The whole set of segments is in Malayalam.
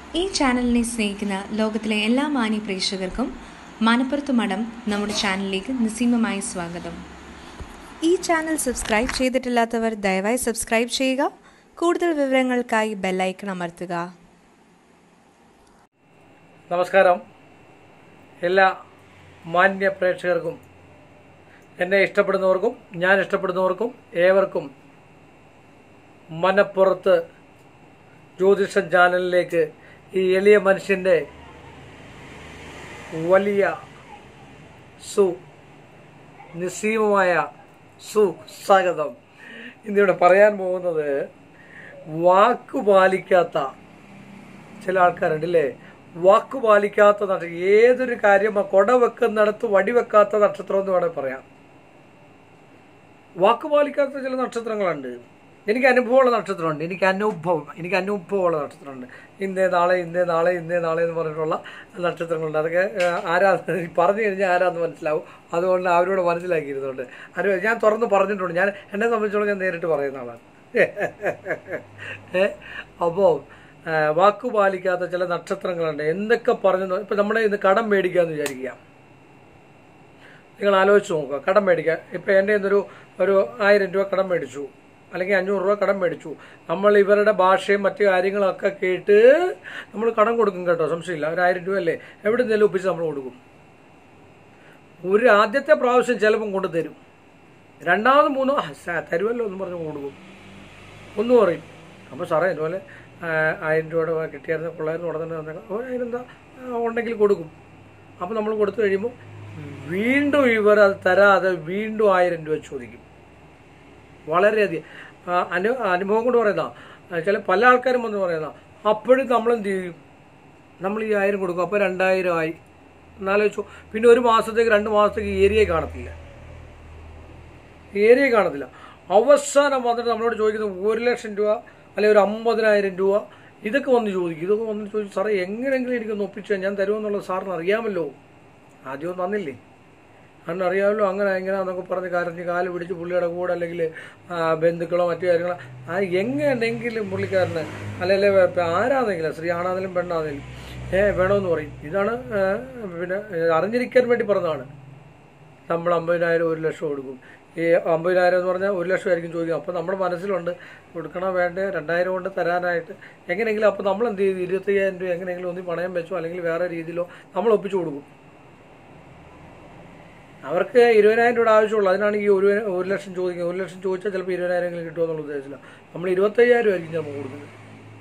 ഈ ചാനലിനെ സ്നേഹിക്കുന്ന ലോകത്തിലെ എല്ലാ മാന്യ പ്രേക്ഷകർക്കും മനപ്പുറത്ത് മഠം നമ്മുടെ ചാനലിലേക്ക് നിസ്സീമമായി സ്വാഗതം ഈ ചാനൽ സബ്സ്ക്രൈബ് ചെയ്തിട്ടില്ലാത്തവർ ദയവായി സബ്സ്ക്രൈബ് ചെയ്യുക കൂടുതൽ വിവരങ്ങൾക്കായി ബെല്ലൈക്കൺ അമർത്തുക നമസ്കാരം എല്ലാ മാന്യ പ്രേക്ഷകർക്കും എന്നെ ഇഷ്ടപ്പെടുന്നവർക്കും ഞാൻ ഇഷ്ടപ്പെടുന്നവർക്കും ഏവർക്കും മനപ്പുറത്ത് ജ്യോതിഷം ചാനലിലേക്ക് ഈ എളിയ മനുഷ്യൻ്റെ വലിയ സു നിസ്സീമമായ സു സ്വാഗതം ഇന്നിവിടെ പറയാൻ പോകുന്നത് വാക്ക് പാലിക്കാത്ത ചില ആൾക്കാരുണ്ട് അല്ലേ വാക്ക് പാലിക്കാത്ത നക്ഷത്രം ഏതൊരു കാര്യം കൊട വെക്കുന്നിടത്ത് വടി വെക്കാത്ത നക്ഷത്രം എന്ന് വേണമെങ്കിൽ പറയാം വാക്ക് പാലിക്കാത്ത ചില നക്ഷത്രങ്ങളുണ്ട് എനിക്ക് അനുഭവമുള്ള നക്ഷത്രമുണ്ട് എനിക്ക് അനുഭവം എനിക്ക് അനുഭവമുള്ള നക്ഷത്രമുണ്ട് ഇന്നേ നാളെ ഇന്നേ നാളെ ഇന്നേ നാളെ എന്ന് പറഞ്ഞിട്ടുള്ള നക്ഷത്രങ്ങളുണ്ട് അതൊക്കെ ഏഹ്, ആരാ പറഞ്ഞു കഴിഞ്ഞാൽ ആരാന്ന് മനസ്സിലാവും അതുകൊണ്ട് അവരോട് മനസ്സിലാക്കിയിരുന്നുണ്ട് അത് ഞാൻ തുറന്ന് പറഞ്ഞിട്ടുണ്ട് ഞാൻ എന്നെ സംബന്ധിച്ചോളം ഞാൻ നേരിട്ട് പറയുന്ന ആളാണ് ഏ അപ്പോൾ വാക്കു പാലിക്കാത്ത ചില നക്ഷത്രങ്ങളുണ്ട് എന്തൊക്കെ പറഞ്ഞു ഇപ്പം നമ്മുടെ ഇന്ന് കടം മേടിക്കാമെന്ന് വിചാരിക്കുക നിങ്ങൾ ആലോചിച്ച് നോക്കുക കടം മേടിക്കുക ഇപ്പം എൻ്റെ ഇന്നൊരു ഒരു ആയിരം രൂപ കടം മേടിച്ചു അല്ലെങ്കിൽ അഞ്ഞൂറ് രൂപ കടം മേടിച്ചു നമ്മൾ ഇവരുടെ ഭാഷയും മറ്റു കാര്യങ്ങളൊക്കെ കേട്ട് നമ്മൾ കടം കൊടുക്കും കേട്ടോ സംശയമില്ല ഒരു ആയിരം രൂപ അല്ലേ എവിടെ നിന്നെങ്കിലും ഒപ്പിച്ച് നമ്മൾ കൊടുക്കും ഒരു ആദ്യത്തെ പ്രാവശ്യം ചിലപ്പം കൊണ്ട് തരും രണ്ടാമത് മൂന്നോ ആ, സാ- തരുമല്ലോ എന്ന് പറഞ്ഞ് കൊടുക്കും ഒന്ന് പറയും അപ്പോൾ സാറേ ഇതുപോലെ ആ, ആയിരം രൂപയുടെ കിട്ടിയായിരുന്നു കൊള്ളായിരുന്നു ഉടനെ തന്നെ തന്നേക്കാം അപ്പോൾ അതിനെന്താ ആ, ഉണ്ടെങ്കിൽ കൊടുക്കും അപ്പോൾ നമ്മൾ കൊടുത്തു കഴിയുമ്പോൾ വീണ്ടും ഇവർ അത് തരാതെ വീണ്ടും ആയിരം രൂപ ചോദിക്കും വളരെയധികം ആ, അനു അനുഭവം കൊണ്ട് പറയുന്ന ചില പല ആൾക്കാരും വന്ന് പറയുന്ന അപ്പോഴും നമ്മൾ എന്ത് ചെയ്യും നമ്മൾ ഈ ആയിരം കൊടുക്കും അപ്പോൾ രണ്ടായിരം ആയി എന്നാലോചിച്ചു പിന്നെ ഒരു മാസത്തേക്ക് രണ്ട് മാസത്തേക്ക് ഏരിയ കാണത്തില്ല ഏരിയ കാണത്തില്ല അവസാനം വന്നിട്ട് നമ്മളോട് ചോദിക്കുന്നത് ഒരു ലക്ഷം രൂപ അല്ലെങ്കിൽ ഒരു അമ്പതിനായിരം രൂപ ഇതൊക്കെ വന്ന് ചോദിക്കും ഇതൊക്കെ വന്ന് ചോദിച്ചു സാറേ എങ്ങനെയെങ്കിലും എനിക്കൊന്ന് ഒപ്പിച്ചു ഞാൻ തരുമെന്നുള്ളത് സാറിന് അറിയാമല്ലോ ആദ്യം തന്നില്ലേ അന്ന് അറിയാമല്ലോ അങ്ങനെ എങ്ങനെയാണെന്നൊക്കെ പറഞ്ഞ് കരഞ്ഞ് കാല് പിടിച്ച് പുള്ളിയുടെ കൂടെ അല്ലെങ്കിൽ ആ, ബന്ധുക്കളോ മറ്റു കാര്യങ്ങളോ ആ എങ്ങനെയെങ്കിലും പുള്ളിക്കാരന് അല്ലെങ്കിൽ ആരാണെങ്കിലും സ്ത്രീ ആണാണെങ്കിലും പെണ്ണാണെങ്കിലും ഏ വേണമെന്ന് പറയും ഇതാണ് ആ, പിന്നെ അറിഞ്ഞിരിക്കാൻ വേണ്ടി പറഞ്ഞതാണ് നമ്മൾ അമ്പതിനായിരം ഒരു ലക്ഷം കൊടുക്കും ഈ അമ്പതിനായിരം എന്ന് പറഞ്ഞാൽ ഒരു ലക്ഷം ആയിരിക്കും ചോദിക്കും അപ്പോൾ നമ്മുടെ മനസ്സിലുണ്ട് കൊടുക്കണോ വേണ്ടേ രണ്ടായിരം കൊണ്ട് തരാനായിട്ട് എങ്ങനെയെങ്കിലും അപ്പോൾ നമ്മൾ എന്ത് ചെയ്തു ഇരുപത്തയ്യായിരം രൂപ എങ്ങനെയെങ്കിലും ഒന്ന് പണയം വെച്ചോ അല്ലെങ്കിൽ വേറെ രീതിയിലോ നമ്മൾ ഒപ്പിച്ചു കൊടുക്കും അവർക്ക് ഇരുപതിനായിരം രൂപയുടെ ആവശ്യമുള്ളൂ അതിനാണ് ഈ ഒരു ഒരു ലക്ഷം ചോദിക്കുന്നത് ഒരു ലക്ഷം ചോദിച്ചാൽ ചിലപ്പോൾ ഇരുപതിനായിരം കിട്ടുമോ എന്നുള്ള ഉദ്ദേശത്തിലാണ് നമ്മൾ ഇരുപത്തയ്യായിരം ആയിരിക്കും നമ്മൾ കൊടുക്കുന്നത്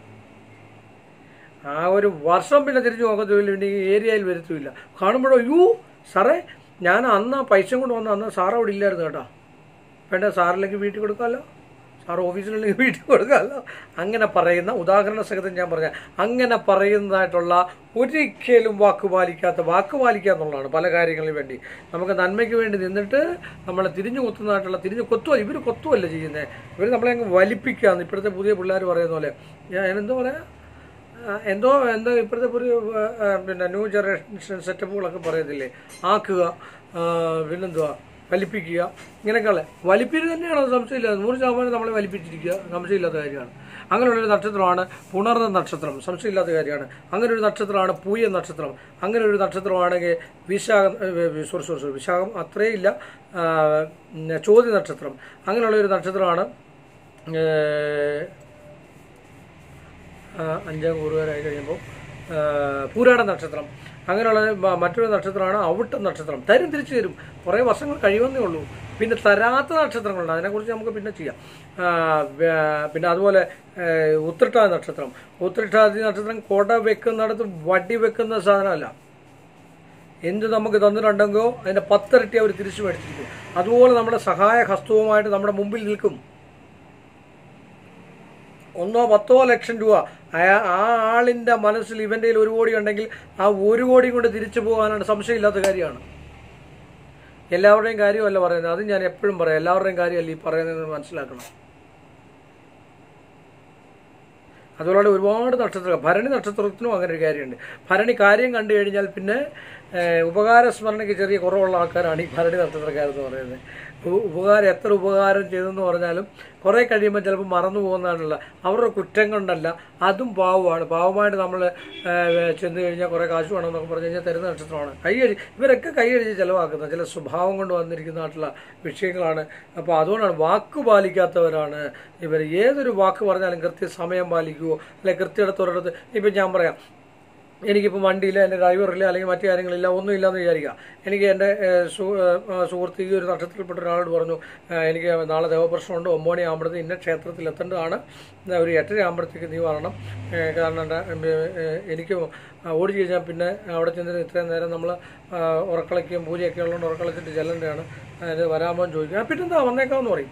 ആ ഒരു വർഷം പിന്നെ തിരിച്ചു നോക്കത്തില്ല പിന്നെ ഈ ഏരിയയിൽ വരുത്തില്ല കാണുമ്പോഴോ യൂ സാറേ ഞാൻ അന്ന് ആ പൈസ കൊണ്ട് വന്ന അന്ന് സാർ അവിടെ ഇല്ലായിരുന്നു കേട്ടോ വേണ്ട സാറിലേക്ക് വീട്ടിൽ കൊടുക്കാമല്ലോ സാർ ഓഫീസിലുണ്ടെങ്കിൽ വീട്ടിൽ കൊടുക്കാമല്ലോ അങ്ങനെ പറയുന്ന ഉദാഹരണ സഹിതം ഞാൻ പറഞ്ഞ അങ്ങനെ പറയുന്നതായിട്ടുള്ള ഒരിക്കലും വാക്ക് പാലിക്കാത്ത വാക്ക് പാലിക്കുക എന്നുള്ളതാണ് പല കാര്യങ്ങളിലും വേണ്ടി നമുക്ക് നന്മയ്ക്ക് വേണ്ടി നിന്നിട്ട് നമ്മളെ തിരിഞ്ഞു കൊത്തുന്നതായിട്ടുള്ള തിരിഞ്ഞു കൊത്തുക ഇവർ കൊത്തുവല്ല ചെയ്യുന്നത് ഇവർ നമ്മളെ അങ്ങ് വലിപ്പിക്കുകയാണ് ഇപ്പോഴത്തെ പുതിയ പിള്ളേർ പറയുന്ന പോലെ ഞാൻ എന്തോ പറയാ ആ, എന്തോ എന്തോ ഇപ്പോഴത്തെ പുതിയ ആ, ആ, പിന്നെ ന്യൂ ജനറേഷൻ സെറ്റപ്പുകളൊക്കെ പറയത്തില്ലേ ആക്കുക ആ, പിന്നെന്തുവാ വലിപ്പിക്കുക ഇങ്ങനെയൊക്കെയുള്ള വലിപ്പിന് തന്നെയാണ് അത് സംശയമില്ല നൂറ് ശതമാനം നമ്മളെ വലിപ്പിച്ചിരിക്കുക സംശയമില്ലാത്ത കാര്യമാണ് അങ്ങനെയുള്ളൊരു നക്ഷത്രമാണ് പുണർന്ന നക്ഷത്രം സംശയമില്ലാത്ത കാര്യമാണ് അങ്ങനെ ഒരു നക്ഷത്രമാണ് പൂയ നക്ഷത്രം അങ്ങനെ ഒരു നക്ഷത്രമാണെങ്കിൽ വിശാഖം സോറി സോറി സോറി വിശാഖം അത്രേ ഇല്ല ആ, ഉം, ചോദ്യ നക്ഷത്രം അങ്ങനെയുള്ള ഒരു നക്ഷത്രമാണ് ഏ, ആ, അഞ്ചാം കൂറുകാരായി കഴിയുമ്പോൾ പൂരാട നക്ഷത്രം അങ്ങനെയുള്ള മ- മറ്റൊരു നക്ഷത്രമാണ് ഔട്ട നക്ഷത്രം തരും തിരിച്ചു തരും കുറേ വർഷങ്ങൾ കഴിയുമെന്നേ ഉള്ളൂ പിന്നെ തരാത്ത നക്ഷത്രങ്ങളുണ്ട് അതിനെക്കുറിച്ച് നമുക്ക് പിന്നെ ചെയ്യാം ആ, വ്യ- പിന്നെ അതുപോലെ ഏ, ഉത്രട്ടാതി നക്ഷത്രം ഉത്രട്ടാതി നക്ഷത്രം കൊട വെക്കുന്നിടത്ത് വടി വെക്കുന്ന സാധനമല്ല എന്ത് നമുക്ക് തന്നിട്ടുണ്ടെങ്കിലോ അതിൻ്റെ പത്തിരട്ടി അവർ തിരിച്ചു മേടിച്ചിരിക്കും അതുപോലെ നമ്മുടെ സഹായ ഹസ്തവുമായിട്ട് നമ്മുടെ മുമ്പിൽ നിൽക്കും ഒന്നോ പത്തോ ലക്ഷം രൂപ അയാ- ആ ആളിൻ്റെ മനസ്സിൽ ഇവൻ്റെ കയ്യിൽ ഒരു കോടി ഉണ്ടെങ്കിൽ ആ ഒരു കോടി കൊണ്ട് തിരിച്ചു പോകാനാണ് സംശയമില്ലാത്ത കാര്യമാണ് എല്ലാവരുടെയും കാര്യമല്ല പറയുന്നത് അത് ഞാൻ എപ്പോഴും പറയാം എല്ലാവരുടെയും കാര്യമല്ല ഈ പറയുന്നത് മനസ്സിലാക്കണം അതുപോലെ ഒരുപാട് നക്ഷത്ര ഭരണി നക്ഷത്രത്തിനും അങ്ങനെ ഒരു കാര്യമുണ്ട് ഭരണി കാര്യം കണ്ടു കഴിഞ്ഞാൽ പിന്നെ ഏഹ്, ഉപകാര സ്മരണയ്ക്ക് ചെറിയ കുറവുള്ള ആൾക്കാരാണ് ഈ ഭരണി നക്ഷത്രക്കാരെന്ന് പറയുന്നത് ഉ- ഉപകാരം എത്ര ഉപകാരം ചെയ്തെന്ന് പറഞ്ഞാലും കുറേ കഴിയുമ്പോൾ ചിലപ്പോൾ മറന്നു പോകുന്നതാണല്ല അവരുടെ കുറ്റം കൊണ്ടല്ല അതും പാവമാണ് പാവമായിട്ട് നമ്മൾ ചെന്ന് കഴിഞ്ഞാൽ കുറേ കാശ് വേണമെന്നൊക്കെ പറഞ്ഞു കഴിഞ്ഞാൽ തരുന്ന നക്ഷത്രമാണ് കൈയടി ഇവരൊക്കെ കൈയടിച്ച് ചിലവാക്കുന്ന ചില സ്വഭാവം കൊണ്ട് വന്നിരിക്കുന്നതായിട്ടുള്ള വിഷയങ്ങളാണ് അപ്പോൾ അതുകൊണ്ടാണ് വാക്ക് പാലിക്കാത്തവരാണ് ഇവർ ഏതൊരു വാക്ക് പറഞ്ഞാലും കൃത്യസമയം പാലിക്കുമോ അല്ലെങ്കിൽ കൃത്യയിടത്ത് ഒരിടത്ത് ഇപ്പം ഞാൻ പറയാം എനിക്കിപ്പോൾ വണ്ടിയില്ല എൻ്റെ ഡ്രൈവറില്ല അല്ലെങ്കിൽ മറ്റു കാര്യങ്ങളില്ല ഒന്നും ഇല്ലാന്ന് വിചാരിക്കുക എനിക്ക് എൻ്റെ ഏഹ്, സു- ഏഹ്, സുഹൃത്ത് ഈ ഒരു നക്ഷത്രത്തിൽപ്പെട്ട ഒരാളോട് പറഞ്ഞു ഏഹ്, എനിക്ക് നാളെ ദേവപ്രശ്നമുണ്ട് ഒമ്പണി ആകുമ്പോഴത്തേക്ക് ഇന്ന ക്ഷേത്രത്തിൽ എത്തേണ്ടതാണ് ഇന്ന് ഒരു എട്ടര ആകുമ്പോഴത്തേക്ക് നീ വരണം ഏഹ്, കാരണം എൻ്റെ ഏഹ്, എനിക്ക് ഓടി കഴിഞ്ഞാൽ പിന്നെ അവിടെ ചെന്നിട്ട് ഇത്രയും നേരം നമ്മൾ ഉറക്കളയ്ക്കും പൂജയൊക്കെ ഉള്ളതുകൊണ്ട് ഉറക്കളച്ചിട്ട് ചെല്ലേണ്ടതാണ് അത് വരാമോ എന്ന് ചോദിക്കുക "ആ, പിന്നെന്താ വന്നേക്കാമെന്ന് പറയും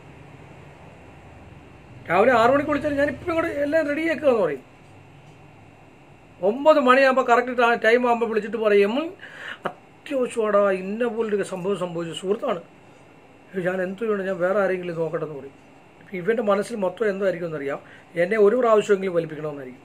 രാവിലെ ആറു മണിക്ക് വിളിച്ചാൽ ഞാൻ ഇപ്പം കൂടെ എല്ലാം റെഡിയാക്കുകയെന്ന് പറയും ഒമ്പത് മണിയാകുമ്പോൾ കറക്റ്റ് ടൈം ആകുമ്പോൾ വിളിച്ചിട്ട് പറയും "ഉം, അത്യാവശ്യമാടാ ഇന്ന പോലൊരു സംഭവം സംഭവിച്ചു സുഹൃത്താണ് "ഏയ് ഞാൻ എന്ത് ചെയ്യണം ഞാൻ വേറെ ആരെങ്കിലും നോക്കട്ടെ എന്ന് പറയും ഇപ്പം ഇവൻ്റെ മനസ്സിൽ മൊത്തം എന്തായിരിക്കും എന്നറിയാം എന്നെ ഒരു പ്രാവശ്യമെങ്കിലും വലിപ്പിക്കണമെന്നായിരിക്കും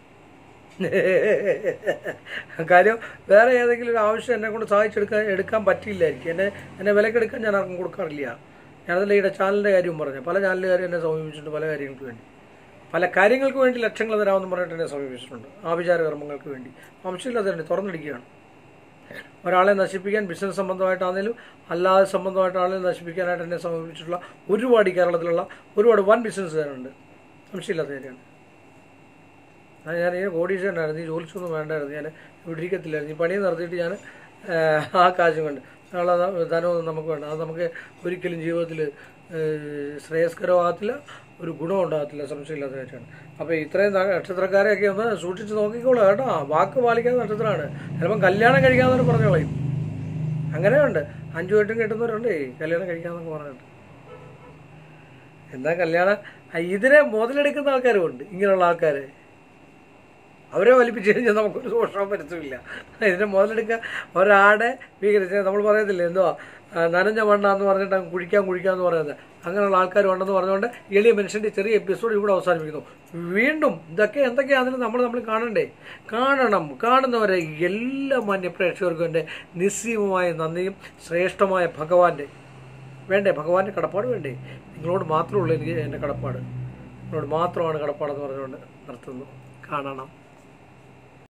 കാര്യം വേറെ ഏതെങ്കിലും ഒരു ആവശ്യം എന്നെ കൊണ്ട് സഹായിച്ചെടുക്കാൻ എടുക്കാൻ പറ്റിയില്ലായിരിക്കും എന്നെ എന്നെ വിലക്കെടുക്കാൻ ഞാൻ ആർക്കും കൊടുക്കാറില്ല ഞാനതല്ല ഈയുടെ ചാനലിൻ്റെ കാര്യവും പറഞ്ഞു പല ചാനലുകാരും എന്നെ സമീപിച്ചിട്ടുണ്ട് പല കാര്യങ്ങൾക്ക് വേണ്ടി പല കാര്യങ്ങൾക്ക് വേണ്ടി ലക്ഷങ്ങൾ തരാമെന്ന് പറഞ്ഞിട്ട് എന്നെ സമീപിച്ചിട്ടുണ്ട് ആഭിചാര കർമ്മങ്ങൾക്ക് വേണ്ടി വംശമില്ലാതെ തന്നെ തുറന്നിരിക്കുകയാണ് ഒരാളെ നശിപ്പിക്കാൻ ബിസിനസ് സംബന്ധമായിട്ടാണെങ്കിലും അല്ലാതെ സംബന്ധമായിട്ട് ആളെ നശിപ്പിക്കാനായിട്ട് എന്നെ സമീപിച്ചിട്ടുള്ള ഒരുപാട് ഈ കേരളത്തിലുള്ള ഒരുപാട് വൻ ബിസിനസ്സുകാരുണ്ട് സംശയമില്ലാത്ത കാര്യമാണ് അത് ഞാൻ ഈ കോടീശ്വരനായിരുന്നു ഈ ജോലിച്ചൊന്നും വേണ്ടായിരുന്നു ഞാൻ ഇവിടെ ഇരിക്കത്തില്ലായിരുന്നു ഈ പണി നിർത്തിയിട്ട് ഞാൻ ആ കാശും കൊണ്ട് ഉള്ള ധനമൊന്നും നമുക്ക് വേണ്ട അത് നമുക്ക് ഒരിക്കലും ജീവിതത്തിൽ ശ്രേയസ്കരമാകത്തില്ല ഒരു ഗുണം ഉണ്ടാകത്തില്ല സംശയമില്ലാത്ത കാര്യമാണ് അപ്പോൾ ഇത്രയും ന- നക്ഷത്രക്കാരെയൊക്കെ ഒന്ന് സൂക്ഷിച്ച് നോക്കിക്കോളൂ കേട്ടോ വാക്ക് പാലിക്കാത്ത നക്ഷത്രമാണ് ചിലപ്പം കല്യാണം കഴിക്കാമെന്നൊരു പറഞ്ഞു കളയും അങ്ങനെയുണ്ട് അഞ്ചു കെട്ടും കെട്ടുന്നവരുണ്ടേ കല്യാണം കഴിക്കാമെന്നൊക്കെ പറഞ്ഞിട്ട് എന്താ കല്യാണം ആ, ഇതിനെ മുതലെടുക്കുന്ന ആൾക്കാരും ഉണ്ട് ഇങ്ങനെയുള്ള ആൾക്കാർ അവരെ വലിപ്പിച്ച് കഴിഞ്ഞാൽ നമുക്കൊരു ദോഷവും വരുത്തുമില്ല ഇതിനെ മുതലെടുക്കുക ഒരാടെ ഭീകരിച്ച് നമ്മൾ പറയത്തില്ലേ എന്തുവാ ആ, നനഞ്ഞ മണ്ണാന്ന് പറഞ്ഞിട്ട് അങ്ങ് കുഴിക്കാൻ കുഴിക്കാന്ന് പറയുന്നത് അങ്ങനെയുള്ള ആൾക്കാർ ഉണ്ടെന്ന് പറഞ്ഞുകൊണ്ട് എളിയ മനുഷ്യൻ്റെ ചെറിയ എപ്പിസോഡ് ഇവിടെ അവസാനിപ്പിക്കുന്നു വീണ്ടും ഇതൊക്കെ എന്തൊക്കെയാണെങ്കിലും നമ്മൾ നമ്മൾ കാണണ്ടേ കാണണം കാണുന്നവരെ എല്ലാ മാന്യ പ്രേക്ഷകർക്കും എൻ്റെ നിസ്സീമമായ നന്ദിയും ശ്രേഷ്ഠമായ ഭഗവാന്റെ വേണ്ടേ ഭഗവാന്റെ കടപ്പാട് വേണ്ടേ നിങ്ങളോട് മാത്രമേ ഉള്ളൂ എനിക്ക് എൻ്റെ കടപ്പാട് നിങ്ങളോട് മാത്രമാണ് കടപ്പാടെന്ന് പറഞ്ഞുകൊണ്ട് നിർത്തുന്നു കാണണം